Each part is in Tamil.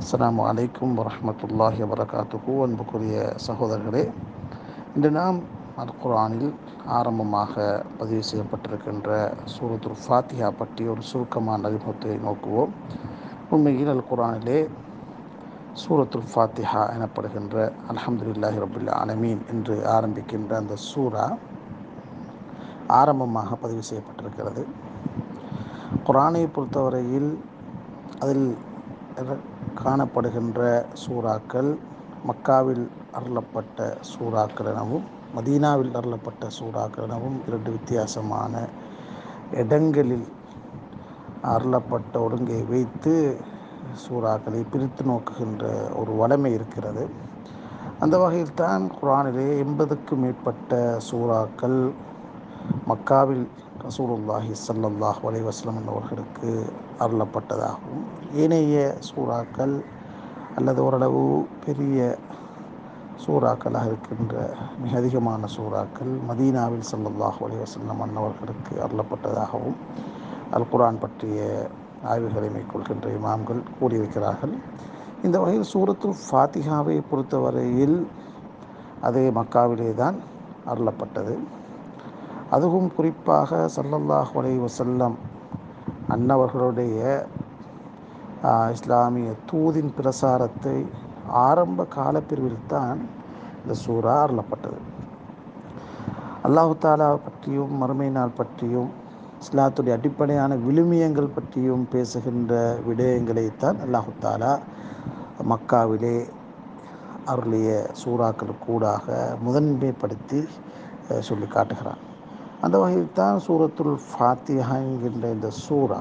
அஸ்ஸலாமு அலைக்கும் வரஹ்மத்துல்லாஹி வபரகாத்துஹு அன்புக்குரிய சகோதரர்களே இன்று நாம் அல் குர்ஆனில் ஆரம்பமாக பதிவு செய்யப்பட்டிருக்கின்ற சூரத்துல் ஃபாத்திஹா பற்றி ஒரு சுருக்கமான அறிமுகத்தை நோக்குவோம் உண்மையில் அல் குர்ஆனிலே சூரத்துல் ஃபாத்திஹா எனப்படுகின்ற அல்ஹம்துலில்லாஹி ரபில் ஆலமீன் என்று ஆரம்பிக்கின்ற அந்த சூரா ஆரம்பமாக பதிவு செய்யப்பட்டிருக்கிறது குரானை பொறுத்தவரையில் அதில் காணப்படுகின்ற சூறாக்கள் மக்காவில் அருளப்பட்ட சூறாக்கள் எனவும் மதீனாவில் அருளப்பட்ட சூறாக்கள் எனவும் இரண்டு வித்தியாசமான இடங்களில் அருளப்பட்ட ஒழுங்கை வைத்து சூறாக்களை பிரித்து நோக்குகின்ற ஒரு வளமை இருக்கிறது அந்த வகையில் தான் குரானிலே எண்பதுக்கும் மேற்பட்ட சூறாக்கள் மக்காவில் ரசூலுல்லாஹி சல்லல்லாஹ் அலைவாஸ்லம் அவர்களுக்கு அருளப்பட்டதாகவும் ஏனைய சூறாக்கள் அல்லது ஓரளவு பெரிய சூறாக்களாக இருக்கின்ற மிக அதிகமான சூறாக்கள் மதீனாவில் சல்லல்லாஹ் அலைவாஸ்லம் அன்னவர்களுக்கு அருளப்பட்டதாகவும் அல் குரான் பற்றிய ஆய்வுகளை மேற்கொள்கின்ற இமாம்கள் கூறியிருக்கிறார்கள் இந்த வகையில் சூரத்துல் ஃபாத்திகாவை பொறுத்தவரையில் அதே மக்காவிலே தான் அருளப்பட்டது அதுவும் குறிப்பாக சல்லல்லாஹ் அலை வசல்லம் அன்னவர்களுடைய இஸ்லாமிய தூதின் பிரசாரத்தை ஆரம்ப காலப்பிரிவில் தான் இந்த சூறா அருளப்பட்டது அல்லாஹு தாலா பற்றியும் மறுமை நாள் பற்றியும் இஸ்லாத்துடைய அடிப்படையான விழுமியங்கள் பற்றியும் பேசுகின்ற விடயங்களைத்தான் அல்லாஹு தாலா மக்காவிலே அருளிய சூறாக்கள் கூடாக முதன்மைப்படுத்தி சொல்லி காட்டுகிறான் அந்த வகையில் தான் சூரத்துல் ஃபாத்திஹா என்கின்ற இந்த சூறா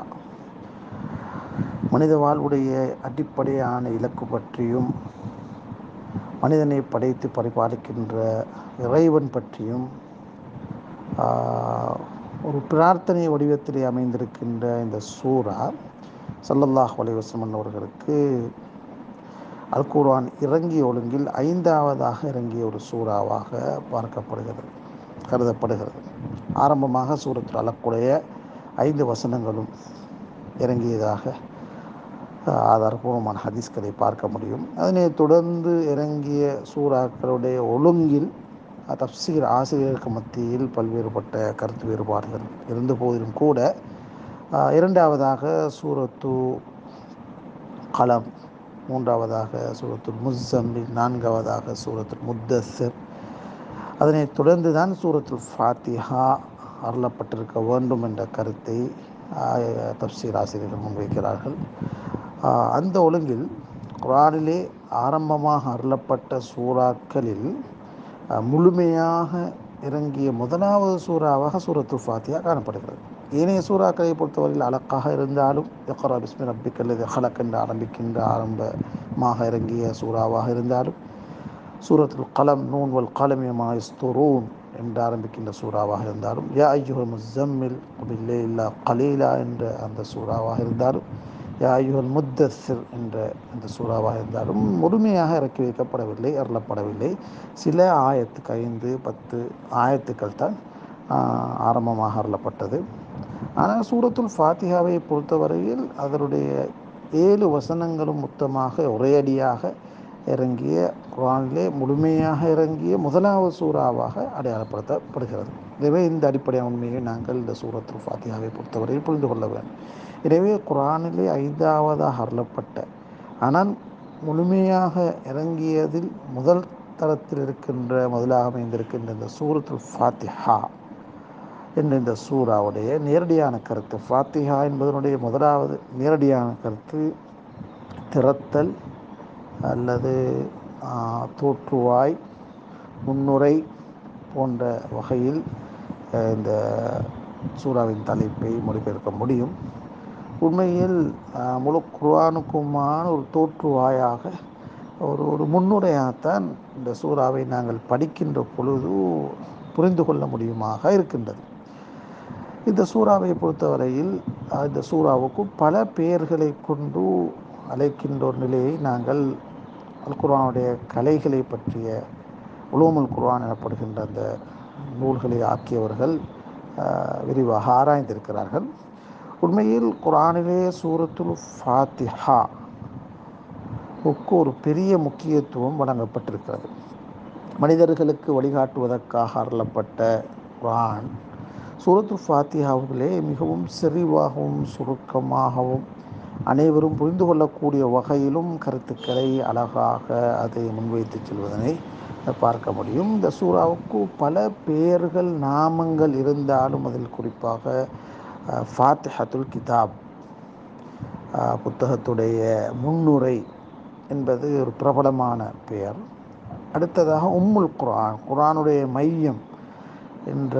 மனித வாழ்வுடைய அடிப்படையான இலக்கு பற்றியும் மனிதனை படைத்து பரிபாலிக்கின்ற இறைவன் பற்றியும் ஒரு பிரார்த்தனை வடிவத்திலே அமைந்திருக்கின்ற இந்த சூறா சல்லல்லாஹ் அலைவசமன் அவர்களுக்கு அல் குர்ஆன் இறங்கிய ஒழுங்கில் ஐந்தாவதாக இறங்கிய ஒரு சூறாவாக பார்க்கப்படுகிறது கருதப்படுகிறது ஆரம்பமாக சூரத்தில் அலக்குடைய ஐந்து வசனங்களும் இறங்கியதாக ஆதாரபூர்வமான ஹதீஸ்களை பார்க்க முடியும் அதனை தொடர்ந்து இறங்கிய சூறாக்களுடைய ஒழுங்கில் தப்சீர் ஆசிரியருக்கு மத்தியில் பல்வேறுபட்ட கருத்து வேறுபாடுகள் இருந்த போதிலும் கூட இரண்டாவதாக சூரத்து கலம் மூன்றாவதாக சூரத்துல் முஸ்ஸம்மில் நான்காவதாக சூரத்துல் முத்தஸர் அதனைத் தொடர்ந்து தான் சூரத்துல் ஃபாத்திஹா அருளப்பட்டிருக்க வேண்டும் என்ற கருத்தை தப்சீர் ஆசிரியர்கள் முன்வைக்கிறார்கள் அந்த ஒழுங்கில் குரானிலே ஆரம்பமாக அருளப்பட்ட சூறாக்களில் முழுமையாக இறங்கிய முதலாவது சூறாவாக சூரத்துல் ஃபாத்தியா காணப்படுகிறது ஏனைய சூறாக்களை பொறுத்தவரையில் அழக்காக இருந்தாலும் எக்கரா பிஸ்மி ரப்பிக்கல்லது ஹலக் என்று ஆரம்பிக்கின்ற ஆரம்பமாக இறங்கிய சூறாவாக இருந்தாலும் சூரத்துல் கலம் நூன் வல் கலமியமா இஸ்துரூன் என்று ஆரம்பிக்கின்ற சூறாவாக இருந்தாலும் யா ஐயுஹல் முசம்மில் குபில்லே இல்லா கலீலா என்ற அந்த சூறாவாக இருந்தாலும் யா ஐயுஹல் முத்தசிர் என்ற அந்த சூறாவாக இருந்தாலும் முழுமையாக இறக்கி வைக்கப்படவில்லை அருளப்படவில்லை சில ஆயத்துக்கு ஐந்து பத்து ஆயத்துக்கள் தான் ஆரம்பமாக அருளப்பட்டது ஆனால் சூரத்துல் ஃபாத்திகாவை பொறுத்தவரையில் அதனுடைய ஏழு வசனங்களும் மொத்தமாக ஒரே அடியாக இறங்கிய குரானிலே முழுமையாக இறங்கிய முதலாவது சூறாவாக அடையாளப்படுத்தப்படுகிறது எனவே இந்த அடிப்படையான உண்மையை நாங்கள் இந்த சூரத்துல் ஃபாத்தியாவை பொறுத்தவரையில் புரிந்து கொள்ள வேண்டும் எனவே குரானிலே ஐந்தாவதாக அருளப்பட்ட ஆனால் முழுமையாக இறங்கியதில் முதல் தரத்தில் இருக்கின்ற முதலாக அமைந்திருக்கின்ற இந்த சூரத்துல் ஃபாத்திஹா என்ற இந்த சூறாவுடைய நேரடியான கருத்து ஃபாத்திஹா என்பதனுடைய முதலாவது நேரடியான கருத்து திறத்தல் அல்லது தோற்றுவாய் முன்னுரை போன்ற வகையில் இந்த சூறாவின் தலைப்பை மொழிபெயர்க்க முடியும் உண்மையில் முழு குர்ஆனுக்குமான ஒரு தோற்றுவாயாக ஒரு ஒரு முன்னுரையாகத்தான் இந்த சூறாவை நாங்கள் படிக்கின்ற பொழுது புரிந்து கொள்ள முடியுமாக இருக்கின்றது இந்த சூறாவை பொறுத்தவரையில் இந்த சூறாவுக்கு பல பெயர்களை கொண்டு அழைக்கின்ற ஒரு நிலையை நாங்கள் அல் குர்ஆனுடைய கலைகளை பற்றிய உலோமல் குர்ஆன் எனப்படுகின்ற அந்த நூல்களை ஆக்கியவர்கள் விரிவாக ஆராய்ந்திருக்கிறார்கள் உண்மையில் குரானிலே சூரத்துல் ஃபாத்திஹா ஒரு பெரிய முக்கியத்துவம் வழங்கப்பட்டிருக்கிறது மனிதர்களுக்கு வழிகாட்டுவதற்காக அருளப்பட்ட குரான் சூரத்து ஃபாத்தியாவிலே மிகவும் செறிவாகவும் சுருக்கமாகவும் அனைவரும் புரிந்து கொள்ளக்கூடிய வகையிலும் கருத்துக்களை அழகாக அதை முன்வைத்து செல்வதனை பார்க்க முடியும் இந்த சூறாவுக்கு பல பெயர்கள் நாமங்கள் இருந்தாலும் அதில் குறிப்பாக ஃபாத்திஹத்துல் கிதாப் புத்தகத்துடைய முன்னுரை என்பது ஒரு பிரபலமான பெயர் அடுத்ததாக உம்முல் குரான் குரானுடைய மையம் என்ற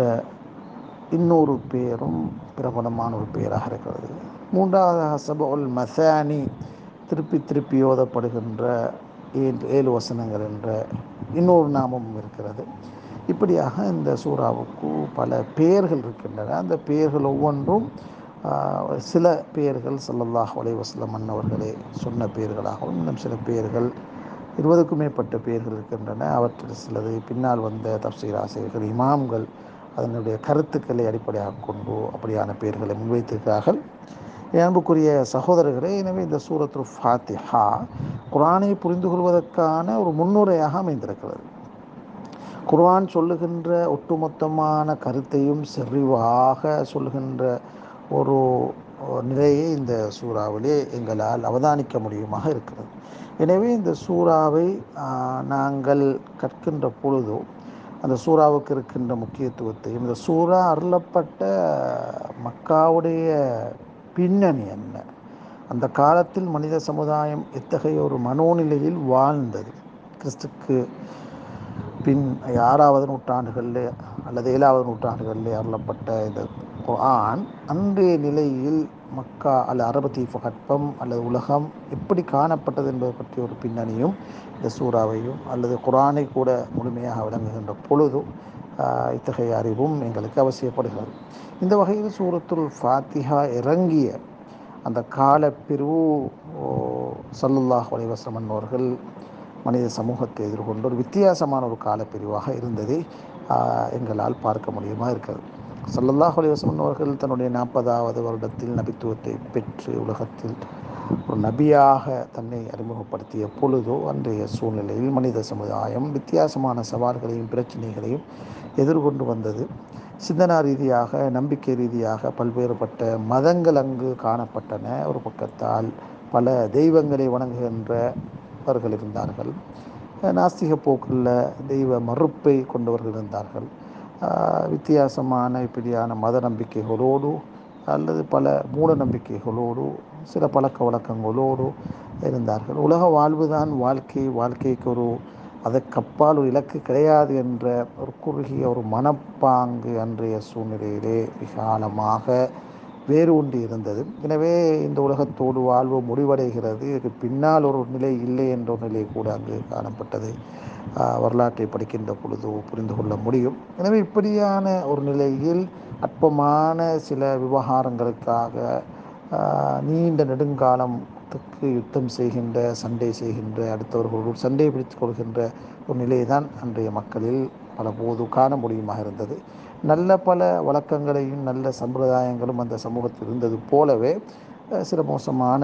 இன்னொரு பெயரும் பிரபலமான ஒரு பெயராக இருக்கிறது மூன்றாவதாக சபுல் மசானி திருப்பி திருப்பி ஓதப்படுகின்ற ஏழு ஏழு வசனங்கள் என்ற இன்னொரு நாமமும் இருக்கிறது இப்படியாக இந்த சூறாவுக்கு பல பெயர்கள் இருக்கின்றன அந்த பெயர்கள் ஒவ்வொன்றும் சில பெயர்கள் சல்லல்லாஹ் வலைவசலம் மன்னவர்களே சொன்ன பெயர்களாகவும் இன்னும் சில பெயர்கள் இருபதுக்கும் மேற்பட்ட பெயர்கள் இருக்கின்றன அவற்றில் சிலது பின்னால் வந்த தப்சீர் ஆசிரியர்கள் இமாம்கள் அதனுடைய கருத்துக்களை அடிப்படையாக கொண்டு அப்படியான பெயர்களை முன்வைத்திருக்கிறார்கள் அன்புக்குரிய சகோதரர்களே எனவே இந்த சூரத்து ஃபாத்திஹா குரானை புரிந்து கொள்வதற்கான ஒரு முன்னுரையாக அமைந்திருக்கிறது குர்ஆன் சொல்லுகின்ற ஒட்டுமொத்தமான கருத்தையும் செறிவாக சொல்லுகின்ற ஒரு நிலையை இந்த சூறாவிலே எங்களால் அவதானிக்க முடியுமாக இருக்கிறது எனவே இந்த சூறாவை நாங்கள் கற்கின்ற பொழுதோ அந்த சூறாவுக்கு இருக்கின்ற முக்கியத்துவத்தையும் இந்த சூறா அருளப்பட்ட மக்காவுடைய பின்னணி என்ன அந்த காலத்தில் மனித சமுதாயம் எத்தகைய ஒரு மனோநிலையில் வாழ்ந்தது கிறிஸ்துக்கு பின் ஆறாவது நூற்றாண்டுகளில் அல்லது ஏழாவது நூற்றாண்டுகளில் அருளப்பட்ட இந்த குர்ஆன் அன்றைய நிலையில் மக்கா அல்ல அரபு தீபகற்பம் அல்லது உலகம் எப்படி காணப்பட்டது என்பது பற்றிய ஒரு பின்னணியும் இந்த சூறாவையும் அல்லது குரானை கூட முழுமையாக விளங்குகின்ற பொழுதும் இத்தகைய அறிவும் எங்களுக்கு அவசியப்படுகிறது இந்த வகையில் சூரத்துல் ஃபாத்திஹா இறங்கிய அந்த காலப்பிரிவு சல்லுல்லாஹ் அலைவசமன் அவர்கள் மனித சமூகத்தை எதிர்கொண்ட ஒரு வித்தியாசமான ஒரு காலப்பிரிவாக இருந்ததை எங்களால் பார்க்க முடியுமா இருக்கிறது சல்லல்லாஹ் அலிவசமன் அவர்கள் தன்னுடைய நாற்பதாவது வருடத்தில் நபித்துவத்தை பெற்று உலகத்தில் ஒரு நபியாக தன்னை அறிமுகப்படுத்திய பொழுதோ அன்றைய சூழ்நிலையில் மனித சமுதாயம் வித்தியாசமான சவால்களையும் பிரச்சனைகளையும் எதிர்கொண்டு வந்தது சிந்தனா ரீதியாக நம்பிக்கை ரீதியாக பல்வேறுபட்ட மதங்கள் அங்கு காணப்பட்டன ஒரு பக்கத்தால் பல தெய்வங்களை வணங்குகின்றவர்கள் இருந்தார்கள் நாஸ்திக போக்கில் தெய்வ மறுப்பை கொண்டவர்கள் இருந்தார்கள் வித்தியாசமான இப்படியான மத நம்பிக்கைகளோடு அல்லது பல மூட நம்பிக்கைகளோடு சில பழக்க வழக்கங்களோடு இருந்தார்கள் உலக வாழ்வுதான் வாழ்க்கை வாழ்க்கைக்கு ஒரு அதற்கப்பால் ஒரு இலக்கு கிடையாது என்ற ஒரு குறுகிய ஒரு மனப்பாங்கு அன்றைய சூழ்நிலையிலே விசாலமாக வேறு ஒன்று இருந்தது எனவே இந்த உலகத்தோடு வாழ்வு முடிவடைகிறது இதுக்கு பின்னால் ஒரு நிலை இல்லை என்ற ஒரு நிலை கூட அங்கு காணப்பட்டது வரலாற்றை படிக்கின்ற பொழுது புரிந்து கொள்ள முடியும் எனவே இப்படியான ஒரு நிலையில் அற்பமான சில விவகாரங்களுக்காக நீண்ட நெடுங்காலத்துக்கு யுத்தம் செய்கின்ற சண்டை செய்கின்ற அடுத்தவர்களோடு சண்டை பிடித்துக் கொள்கின்ற ஒரு நிலையை தான் அன்றைய மக்களில் பல போது காண முடியுமாக இருந்தது நல்ல பல வழக்கங்களையும் நல்ல சம்பிரதாயங்களும் அந்த சமூகத்தில் இருந்தது போலவே சில மோசமான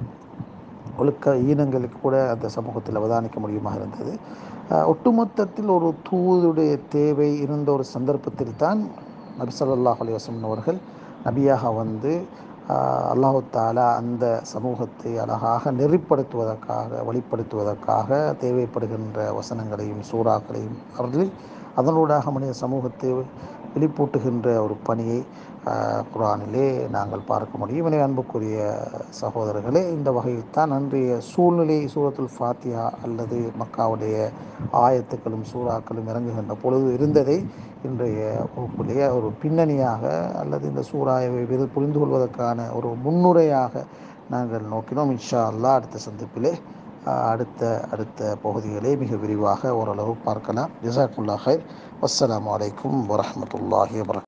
ஒழுக்க ஈனங்களுக்கு கூட அந்த சமூகத்தில் அவதானிக்க முடியுமாக இருந்தது ஒட்டுமொத்தத்தில் ஒரு தூதுடைய தேவை இருந்த ஒரு சந்தர்ப்பத்தில் தான் நபி சொல்லாஹ் அலிவசம் அவர்கள் நபியாக வந்து அல்லாஹு தாலா அந்த சமூகத்தை அழகாக நெறிப்படுத்துவதற்காக வழிப்படுத்துவதற்காக தேவைப்படுகின்ற வசனங்களையும் சூறாக்களையும் அவர்கள் அதனூடாக மனித சமூகத்தை வெளிப்பூட்டுகின்ற ஒரு பணியை குரானிலே நாங்கள் பார்க்க முடியும் எனவே அன்புக்குரிய சகோதரர்களே இந்த வகையில் தான் அன்றைய சூழ்நிலை சூரத்துல் ஃபாத்தியா அல்லது மக்காவுடைய ஆயத்துக்களும் சூறாக்களும் இறங்குகின்ற பொழுது இருந்ததை இன்றைய வகுப்பிலேயே ஒரு பின்னணியாக அல்லது இந்த சூறாவை புரிந்து கொள்வதற்கான ஒரு முன்னுரையாக நாங்கள் நோக்கினோம் இன்ஷா அல்லா அடுத்த சந்திப்பிலே அடுத்த அடுத்த பகுதிகளை மிக விரிவாக ஓரளவு பார்க்கலாம் ஜசாக்குல்லா ஹைர் வஸ்ஸலாம் வலைக்கும் வரமத்துல்லாஹி வபரக்